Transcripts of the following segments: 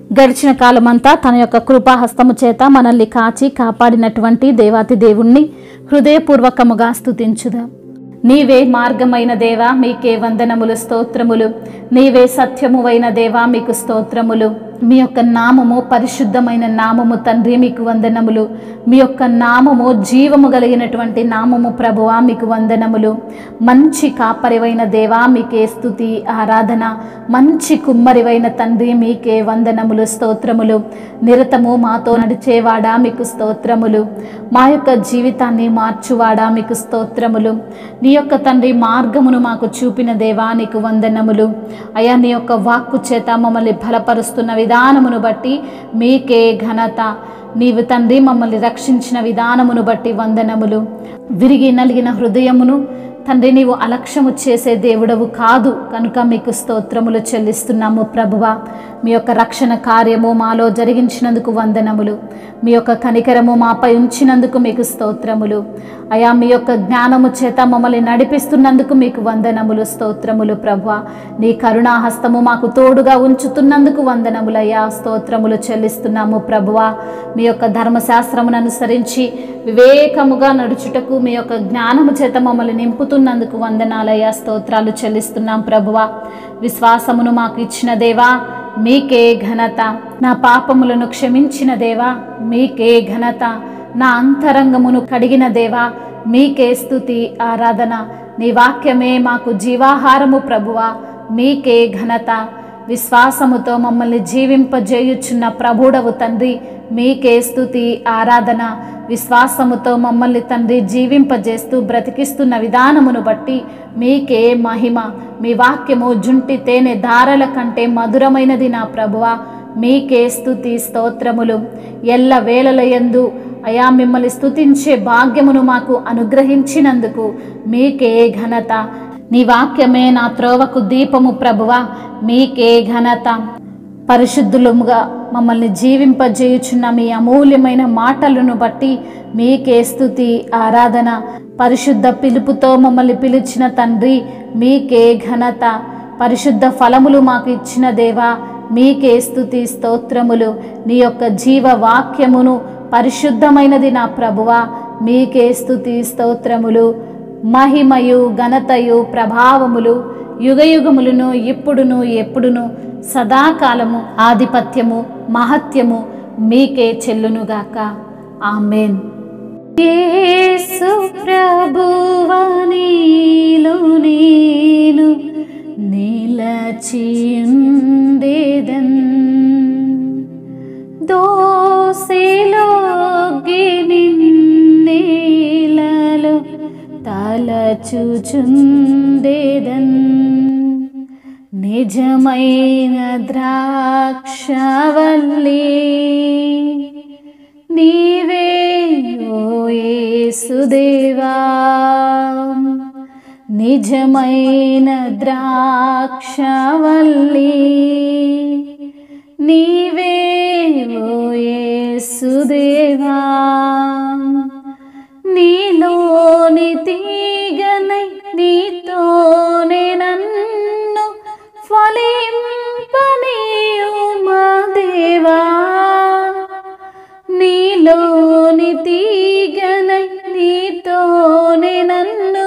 గడిచిన కాలమంతా తన యొక్క కృపాహస్తము చేత మనల్ని కాచి కాపాడినటువంటి దేవాతి దేవుణ్ణి హృదయపూర్వకముగా స్తుతించుదాం నీవే మార్గమైన దేవా మీకే వందనములు స్తోత్రములు నీవే సత్యమువైన దేవా మీకు స్తోత్రములు మీ యొక్క నామము పరిశుద్ధమైన నామము తండ్రి మీకు వందనములు మీ యొక్క నామము జీవము కలిగినటువంటి నామము ప్రభువా మీకు వందనములు మంచి కాపరివైన దేవా మీకే స్థుతి ఆరాధన మంచి కుమ్మరివైన తండ్రి మీకే వందనములు స్తోత్రములు నిరతము మాతో నడిచేవాడా మీకు స్తోత్రములు మా యొక్క జీవితాన్ని మార్చువాడా మీకు స్తోత్రములు నీ యొక్క తండ్రి మార్గమును మాకు చూపిన దేవా నీకు వందనములు అయా నీ యొక్క వాక్కు చేత మమ్మల్ని బలపరుస్తున్న విధానమును బట్టి మీకే ఘనత నీవు తండ్రి మమ్మల్ని రక్షించిన విధానమును బట్టి వందనములు విరిగి నలిగిన హృదయమును తండ్రి నీవు అలక్ష్యము చేసే దేవుడవు కాదు కనుక మీకు స్తోత్రములు చెల్లిస్తున్నాము ప్రభువా మీ యొక్క రక్షణ కార్యము మాలో జరిగించినందుకు వందనములు మీ యొక్క కనికరము మాపై ఉంచినందుకు మీకు స్తోత్రములు అయా మీ యొక్క జ్ఞానము చేత మమ్మల్ని నడిపిస్తున్నందుకు మీకు వందనములు స్తోత్రములు ప్రభువా నీ కరుణాహస్తము మాకు తోడుగా ఉంచుతున్నందుకు వందనములయ్యా స్తోత్రములు చెల్లిస్తున్నాము ప్రభువా మీ యొక్క ధర్మశాస్త్రమును అనుసరించి వివేకముగా నడుచుటకు మీ యొక్క జ్ఞానము చేత మమ్మల్ని నింపుతున్నందుకు వందనాలయ్యా స్తోత్రాలు చెల్లిస్తున్నాం ప్రభువా విశ్వాసమును మాకు ఇచ్చిన దేవా మీకే ఘనత నా పాపములను క్షమించిన దేవా మీకే ఘనత నా అంతరంగమును కడిగిన దేవా మీకే స్థుతి ఆరాధన నీ వాక్యమే మాకు జీవాహారము ప్రభువా మీకే ఘనత విశ్వాసముతో మమ్మల్ని జీవింపజేయుచున్న ప్రభుడవు తండ్రి మీకే స్థుతి ఆరాధన విశ్వాసముతో మమ్మల్ని తండ్రి జీవింపజేస్తూ బ్రతికిస్తున్న విధానమును బట్టి మీకే మహిమ మీ వాక్యము జుంటి తేనె ధారల కంటే మధురమైనది నా ప్రభువా మీకే స్థుతి స్తోత్రములు ఎల్ల వేళలయందు అయా మిమ్మల్ని స్తుతించే భాగ్యమును మాకు అనుగ్రహించినందుకు మీకే ఘనత నీ వాక్యమే నా త్రోవకు దీపము ప్రభువా మీకే ఘనత పరిశుద్ధులముగా మమ్మల్ని జీవింపజేయుచున్న మీ అమూల్యమైన మాటలను బట్టి మీకే స్థుతి ఆరాధన పరిశుద్ధ పిలుపుతో మమ్మల్ని పిలిచిన తండ్రి మీకే ఘనత పరిశుద్ధ ఫలములు మాకు ఇచ్చిన దేవా మీకే స్థుతి స్తోత్రములు నీ యొక్క జీవ వాక్యమును పరిశుద్ధమైనది నా ప్రభువా మీకే స్థుతి స్తోత్రములు మహిమయు ఘనతయు ప్రభావములు యుగయుగములను ఇప్పుడును ఎప్పుడును సదాకాలము ఆధిపత్యము మహత్యము మీకే చెల్లునుగాక ఆమెన్ యేసు ప్రభువనిలో నేను నిలచియుండేదన్ దోసిలోగి నిన్నేలలో తలచుచుండేదన్ నిజమైన ద్రాక్షవల్లి నీవే ఓ యేసుదేవా నిజమైన ద్రాక్షవల్లి నీవే ఓ యేసుదేవా నీలోని తీగనై నీతోనే నన్ను ఫలింపనీయుమా దేవా నీలోని తీగనై నీతోనే నన్ను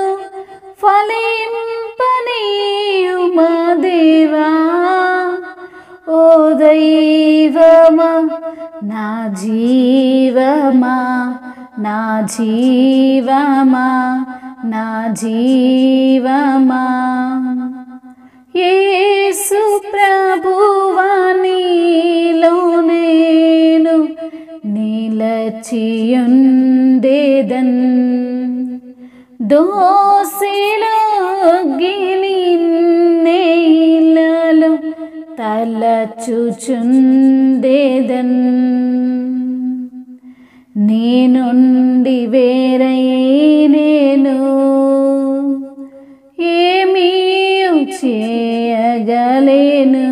ఫలింపనీయుమా దేవా ఓ దైవమా నా జీవమా నా జీవమా నా జీవమా యేసు ప్రభువా నీలో నేను నిలచియుండేదన్ దోసిలో గిలిన్నేలలో తలచుచుండేదన్ నీ నుండి వేరై నేను ఏమీ చేయగలేను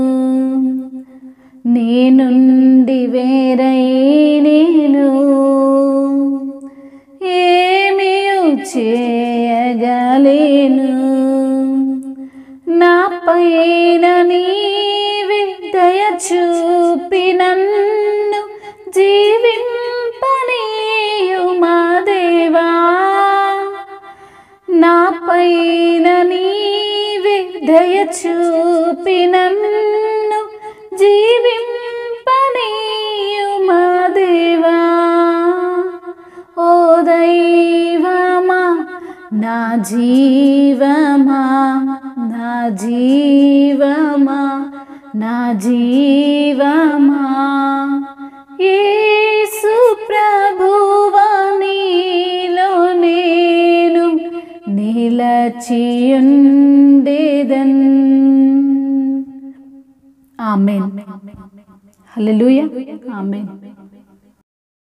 నీ నుండి వేరై నేను ఏమీ చేయగలేను నా పైన నీవే దయ చూపి నన్ను జీవింపనీయుమా దేవా నా పైన నీవే దయ చూపి నన్ను జీవింపనీయుమా దేవా ఓ దైవమా నా జీవమా నా జీవమా నా జీవమా యేసు ప్రభువా నీలో నేను నిలచియుండేదన్ ఆమెన్ హల్లెలూయా ఆమెన్